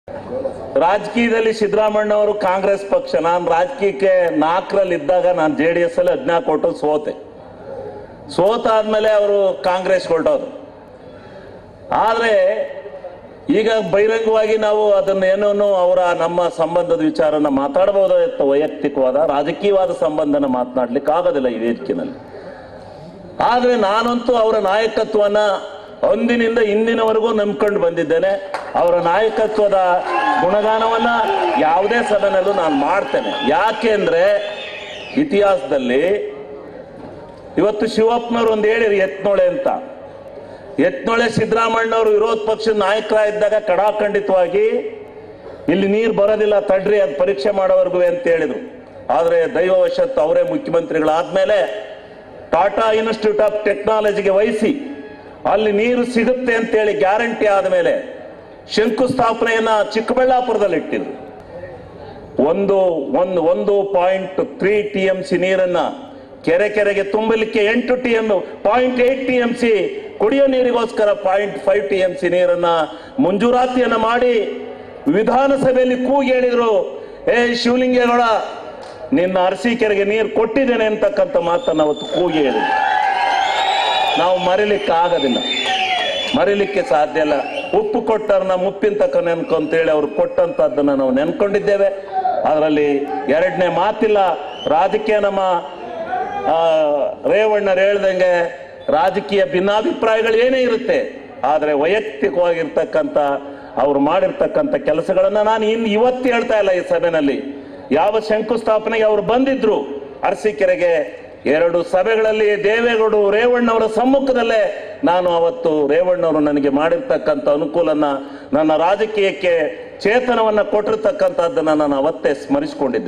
ರಾಜಕೀಯದಲ್ಲಿ ಸಿದ್ದರಾಮಣ್ಣ ಅವರು ಕಾಂಗ್ರೆಸ್ ಪಕ್ಷ ನಾನು ರಾಜಕೀಯಕ್ಕೆ ನಾಲ್ಕರಲ್ಲಿ ಇದ್ದಾಗ ನಾನು ಜೆ ಡಿ ಎಸ್ ಅಲ್ಲಿ ಹದಿನಾಲ್ಕು ಕೊಟ್ಟು ಸೋತೆ ಸೋತಾದ್ಮೇಲೆ ಅವರು ಕಾಂಗ್ರೆಸ್ ಹೊರಟೋರು ಆದ್ರೆ ಈಗ ಬಹಿರಂಗವಾಗಿ ನಾವು ಅದನ್ನ ಏನೋ ಅವರ ನಮ್ಮ ಸಂಬಂಧದ ವಿಚಾರನ ಮಾತಾಡಬಹುದಾಗಿತ್ತು ವೈಯಕ್ತಿಕವಾದ ರಾಜಕೀಯವಾದ ಸಂಬಂಧನ ಮಾತನಾಡ್ಲಿಕ್ಕೆ ಆಗೋದಿಲ್ಲ ಈ ವೇದಿಕೆನಲ್ಲಿ ಆದ್ರೆ ನಾನಂತೂ ಅವರ ನಾಯಕತ್ವನ ಅಂದಿನಿಂದ ಇಂದಿನವರೆಗೂ ನಂಬ್ಕೊಂಡು ಬಂದಿದ್ದೇನೆ ಅವರ ನಾಯಕತ್ವದ ಗುಣಗಾನವನ್ನ ಯಾವುದೇ ಸದನಲ್ಲೂ ನಾನು ಮಾಡ್ತೇನೆ ಯಾಕೆಂದ್ರೆ ಇತಿಹಾಸದಲ್ಲಿ ಇವತ್ತು ಶಿವಪ್ಪನವ್ರು ಒಂದು ಹೇಳಿರಿ ಎತ್ನೊಳೆ ಅಂತ ಎತ್ನೊಳೆ ಸಿದ್ದರಾಮಣ್ಣವರು ವಿರೋಧ ಪಕ್ಷದ ನಾಯಕರಾಗಿದ್ದಾಗ ಕಡಾಖಂಡಿತವಾಗಿ ಇಲ್ಲಿ ನೀರು ಬರೋದಿಲ್ಲ ತಡ್ರಿ ಅದು ಪರೀಕ್ಷೆ ಮಾಡೋವರೆಗೂ ಅಂತ ಹೇಳಿದ್ರು ಆದ್ರೆ ದೈವವಶತ್ತು ಅವರೇ ಮುಖ್ಯಮಂತ್ರಿಗಳಾದ್ಮೇಲೆ ಟಾಟಾ ಇನ್ಸ್ಟಿಟ್ಯೂಟ್ ಆಫ್ ಟೆಕ್ನಾಲಜಿಗೆ ವಹಿಸಿ ಅಲ್ಲಿ ನೀರು ಸಿಗುತ್ತೆ ಅಂತೇಳಿ ಗ್ಯಾರಂಟಿ ಆದಮೇಲೆ ಶಂಕುಸ್ಥಾಪನೆಯನ್ನ ಚಿಕ್ಕಬಳ್ಳಾಪುರದಲ್ಲಿ ಇಟ್ಟಿದ್ರು ಒಂದು ಒಂದು ಒಂದು point three T M C ನೀರನ್ನ ಕೆರೆ ಕೆರೆಗೆ ತುಂಬಲಿಕ್ಕೆ ಎಂಟು T M point eight T M C ಕುಡಿಯೋ ನೀರಿಗೋಸ್ಕರ point five T M C ನೀರನ್ನ ಮಂಜೂರಾತಿಯನ್ನ ಮಾಡಿ ವಿಧಾನಸಭೆಯಲ್ಲಿ ಕೂಗಿ ಹೇಳಿದ್ರು ಏ ಶಿವಲಿಂಗೇಗೌಡ ನಿನ್ನ ಅರಸೀಕೆರೆಗೆ ನೀರು ಕೊಟ್ಟಿದ್ದೇನೆ ಅಂತಕ್ಕಂಥ ಮಾತನ್ನ ಅವತ್ತು ಕೂಗಿ ಹೇಳಿದ್ರು ನಾವು ಮರಿಲಿಕ್ಕೆ ಆಗೋದಿಲ್ಲ ಮರಿಲಿಕ್ಕೆ ಸಾಧ್ಯ ಇಲ್ಲ ಉಪ್ಪು ಕೊಟ್ಟವ್ರನ್ನ ಮುಪ್ಪಿನ ತಕ್ಕ ನೆನ್ಕೊ ಅಂತೇಳಿ ಅವ್ರು ಕೊಟ್ಟಂತದ್ದನ್ನ ನಾವು ನೆನ್ಕೊಂಡಿದ್ದೇವೆ ಅದರಲ್ಲಿ ಎರಡನೇ ಮಾತಿಲ್ಲ ರಾಜಕೀಯ ನಮ್ಮ ಆ, ರೇವಣ್ಣರು ಹೇಳ್ದಂಗೆ ರಾಜಕೀಯ ಭಿನ್ನಾಭಿಪ್ರಾಯಗಳು ಏನೇ ಇರುತ್ತೆ ಆದರೆ ವೈಯಕ್ತಿಕವಾಗಿರ್ತಕ್ಕಂಥ ಅವ್ರು ಮಾಡಿರ್ತಕ್ಕಂಥ ಕೆಲಸಗಳನ್ನ ನಾನು ಇನ್ನು ಇವತ್ತು ಹೇಳ್ತಾ ಇಲ್ಲ ಈ ಸಭೆಯಲ್ಲಿ ಯಾವ ಶಂಕುಸ್ಥಾಪನೆಗೆ ಅವರು ಬಂದಿದ್ರು ಅರಸೀಕೆರೆಗೆ ಎರಡು ಸಭೆಗಳಲ್ಲಿ ದೇವೇಗೌಡರು ರೇವಣ್ಣವರ ಸಮ್ಮುಖದಲ್ಲೇ ನಾನು ಅವತ್ತು ರೇವಣ್ಣವರು ನನಗೆ ಮಾಡಿರ್ತಕ್ಕಂಥ ಅನುಕೂಲನ ನನ್ನ ರಾಜಕೀಯಕ್ಕೆ ಚೇತನವನ್ನ ಕೊಟ್ಟಿರ್ತಕ್ಕಂಥದ್ದನ್ನ ನಾನು ಅವತ್ತೇ ಸ್ಮರಿಸಿಕೊಂಡಿದ್ದೆ